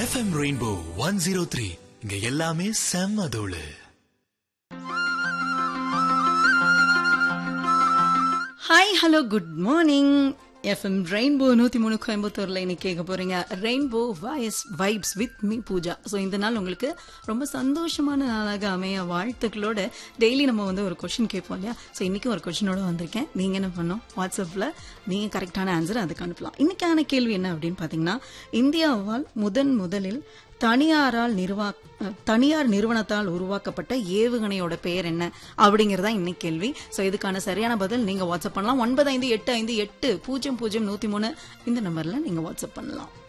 FM Rainbow one zero three இங்க எல்லாமே செம்ம தோளு hi hello good morning FM Rainbow நூற்றி மூணு கோயம்புத்தூரில் இன்னைக்கு கேட்க போகிறீங்க Rainbow voice vibes with me Pooja so இந்த நாள் உங்களுக்கு ரொம்ப சந்தோஷமான நாளாக அமைய வாழ்த்துக்களோட டெய்லி நம்ம வந்து ஒரு கொஷின் கேட்போம் இல்லையா ஸோ இன்றைக்கி ஒரு கொஷினோட வந்திருக்கேன் நீங்கள் என்ன பண்ணோம் வாட்ஸ்அப்பில் நீங்கள் கரெக்டான ஆன்சர் அதுக்கு அனுப்பலாம் இன்றைக்கான கேள்வி என்ன அப்படின்னு பார்த்தீங்கன்னா இந்தியாவால் முதன் முதலில் தனியாரால் நிர்வா தனியார் நிறுவனத்தால் உருவாக்கப்பட்ட ஏவுகணையோட பெயர் என்ன அப்படிங்கறதா இன்னைக்கு கேள்வி சோ இதுக்கான சரியான பதில் நீங்க வாட்ஸ்அப் பண்ணலாம் ஒன்பது ஐந்து எட்டு ஐந்து எட்டு பூஜ்ஜியம் பூஜ்ஜியம் நூத்தி மூணு இந்த நம்பர்ல நீங்க வாட்ஸ்அப் பண்ணலாம்